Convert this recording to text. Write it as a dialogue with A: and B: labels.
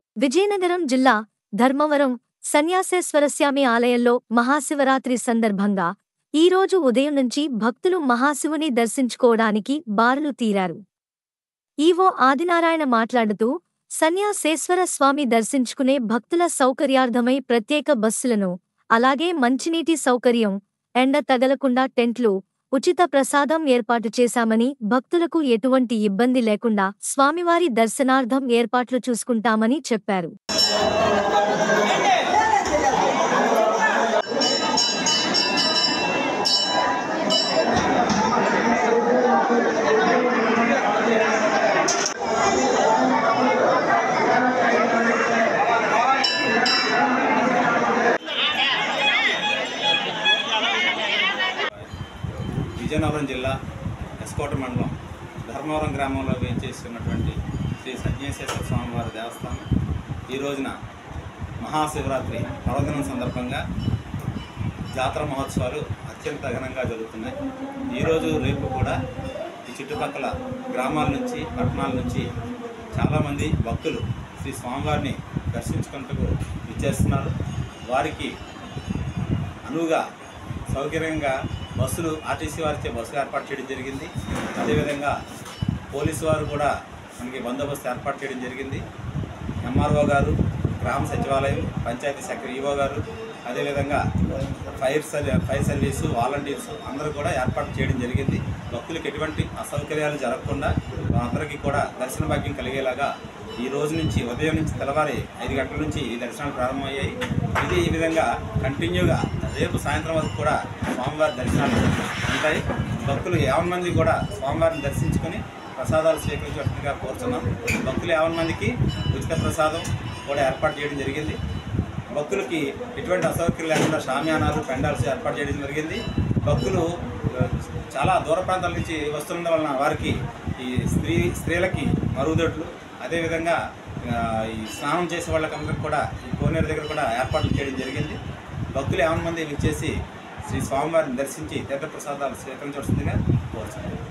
A: విజయనగరం జిల్లా ధర్మవరం సన్యాసేశ్వరస్వామి ఆలయంలో మహాశివరాత్రి సందర్భంగా ఈరోజు ఉదయం నుంచి భక్తులు మహాశివుని దర్శించుకోవడానికి బారులు తీరారు ఈవో ఆదినారాయణ మాట్లాడుతూ సన్యాసేశ్వర స్వామి దర్శించుకునే భక్తుల సౌకర్యార్థమై ప్రత్యేక బస్సులను అలాగే మంచినీటి సౌకర్యం ఎండ తగలకుండా టెంట్లు ఉచిత ప్రసాదం ఏర్పాటు చేశామని భక్తులకు ఎటువంటి ఇబ్బంది లేకుండా స్వామివారి దర్శనార్థం ఏర్పాట్లు చూసుకుంటామని చెప్పారు
B: విజయనగరం జిల్లా ఎస్కోట మండలం ధర్మవరం గ్రామంలో వేయించేస్తున్నటువంటి శ్రీ సజ్ఞేశ్వర స్వామివారి దేవస్థానం ఈ రోజున మహాశివరాత్రి పర్వదినం సందర్భంగా జాతర మహోత్సవాలు అత్యంత ఘనంగా జరుగుతున్నాయి ఈరోజు రేపు కూడా ఈ చుట్టుపక్కల గ్రామాల నుంచి పట్టణాల నుంచి చాలామంది భక్తులు శ్రీ స్వామివారిని దర్శించుకుంటూ ఇచ్చేస్తున్నారు వారికి అనువుగా సౌకర్యంగా బస్సులు ఆర్టీసీ వారిచే బస్సులు ఏర్పాటు చేయడం జరిగింది అదేవిధంగా పోలీసు వారు కూడా మనకి బందోబస్తు ఏర్పాటు చేయడం జరిగింది ఎంఆర్ఓ గారు గ్రామ సచివాలయం పంచాయతీ సెక్రటరీ ఈఓ గారు అదేవిధంగా ఫైర్ సర్వీ ఫైర్ సర్వీసు వాలంటీర్స్ అందరూ కూడా ఏర్పాటు చేయడం జరిగింది భక్తులకు ఎటువంటి అసౌకర్యాలు జరగకుండా అందరికీ కూడా దర్శన భాగ్యం కలిగేలాగా ఈ రోజు నుంచి ఉదయం నుంచి తెల్లవారి ఐదు గంటల నుంచి ఈ దర్శనాలు ప్రారంభమయ్యాయి ఇది ఈ విధంగా కంటిన్యూగా రేపు సాయంత్రం వరకు కూడా స్వామివారి దర్శనాలు ఉంటాయి భక్తులు యావన్ మంది కూడా స్వామివారిని దర్శించుకొని ప్రసాదాలు స్వీకరించవలసిందిగా కోరుతున్నాం భక్తులు యావన్ మందికి ఉచిత ప్రసాదం కూడా ఏర్పాటు చేయడం జరిగింది భక్తులకి ఎటువంటి అసౌకర్యం లేకుండా షామ్యానాలు పెండాల్స్ ఏర్పాటు చేయడం జరిగింది భక్తులు ఆ, చాలా దూర ప్రాంతాల నుంచి వస్తున్నందు వలన వారికి ఈ స్త్రీ స్త్రీలకి మరుగుదొడ్లు అదేవిధంగా ఆ, ఈ స్నానం చేసే వాళ్ళకందరికి కూడా ఈ కోనేరు దగ్గర కూడా ఏర్పాట్లు చేయడం జరిగింది భక్తులు యావన్ మంది విచ్చేసి శ్రీ స్వామివారిని దర్శించి తీర్థప్రసాదాలు స్వీకరించవలసిందిగా కోరుతున్నాను